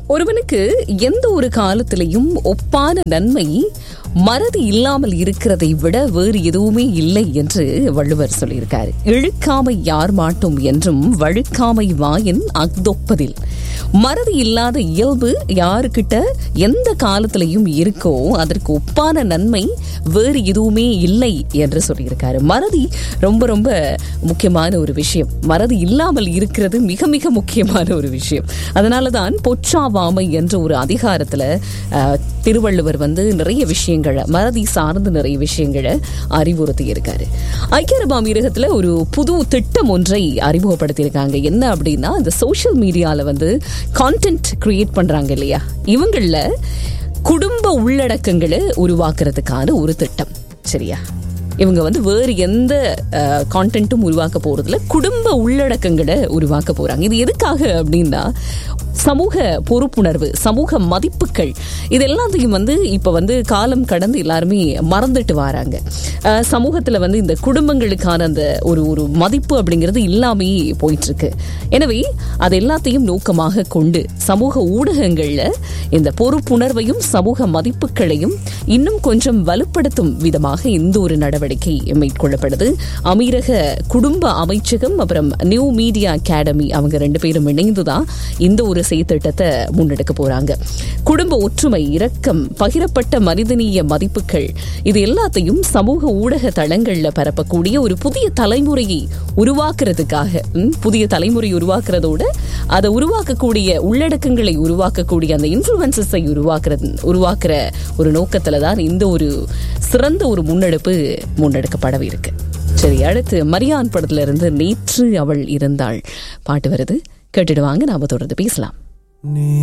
ஒருவனுக்கு எந்த ஒரு காலத்திலையும் ஒப்பான நன்மை மறதி இல்லாமல் இருக்கிறதை விட வேறு எதுவுமே இல்லை என்று வள்ளுவர் சொல்லியிருக்காரு இழுக்காமை யார் மாட்டும் என்றும் வழுக்காமை வாயின் அக்தொப்பதில் மறதி இல்லாத இயல்பு யாருக்கிட்ட எந்த காலத்திலையும் இருக்கோ அதற்கு ஒப்பான நன்மை வேறு எதுவுமே இல்லை என்று சொல்லியிருக்காரு மறதி ரொம்ப ரொம்ப முக்கியமான ஒரு விஷயம் மறதி இல்லாமல் இருக்கிறது மிக மிக முக்கியமான ஒரு விஷயம் அதனால தான் பொச்சாவாமை என்ற ஒரு அதிகாரத்துல அஹ், திருவள்ளுவர் வந்து நிறைய விஷயங்களை மறதி சார்ந்து நிறைய விஷயங்களை அறிவுறுத்தி இருக்காரு ஐக்கிய அரபு அமீரகத்துல ஒரு புது திட்டம் ஒன்றை அறிமுகப்படுத்தியிருக்காங்க என்ன அப்படின்னா இந்த சோஷியல் மீடியால வந்து கான்டென்ட் கிரியேட் பண்றாங்க இல்லையா இவங்கள குடும்ப உள்ளடக்கங்களை உருவாக்குறதுக்கான ஒரு திட்டம் சரியா இவங்க வந்து வேறு எந்த கான்டென்ட்டும் உருவாக்க போறதுல குடும்ப உள்ளடக்கங்களை உருவாக்க போறாங்க இது எதுக்காக அப்படின்னா சமூக பொறுப்புணர்வு சமூக மதிப்புகள் இது எல்லாத்தையும் வந்து இப்ப வந்து காலம் கடந்து எல்லாருமே மறந்துட்டு வராங்க அஹ், சமூகத்துல வந்து இந்த குடும்பங்களுக்கான அந்த ஒரு ஒரு மதிப்பு அப்படிங்கிறது இல்லாமே போயிட்டு இருக்கு எனவே அது எல்லாத்தையும் நோக்கமாக கொண்டு சமூக ஊடகங்கள்ல இந்த பொறுப்புணர்வையும் சமூக மதிப்புகளையும் இன்னும் கொஞ்சம் வலுப்படுத்தும் விதமாக இந்த ஒரு நடவடிக்கை மேற்கொள்ளப்படுது அமீரக குடும்ப அமைச்சகம் அப்புறம் நியூ மீடியா அகாடமி அவங்க ரெண்டு பேரும் இணைந்துதான் இந்த ஒரு செயற்திட்டத்தை முன்னெடுக்க போறாங்க குடும்ப ஒற்றுமை இரக்கம் பகிரப்பட்ட மனிதநேய மதிப்புகள் இது எல்லாத்தையும் சமூக ஊடக தளங்கள்ல பரப்பக்கூடிய ஒரு புதிய தலைமுறையை உருவாக்குறதுக்காக ம், புதிய தலைமுறை உருவாக்குறதோட அதை உருவாக்கக்கூடிய உள்ளடக்கங்களை உருவாக்கக்கூடிய அந்த இன்ஃபுளுசஸை உருவாக்குறது உருவாக்குற ஒரு நோக்கத்துல தான் இந்த ஒரு சிறந்த ஒரு முன்னெடுப்பு முன்னெடுக்கப்படவே இருக்கு சரி அடுத்து மரியான் படத்துல இருந்து நேற்று அவள் இருந்தாள் பாட்டு வருது கேட்டுடுவாங்க நாம தொடர்ந்து பேசலாம் நீ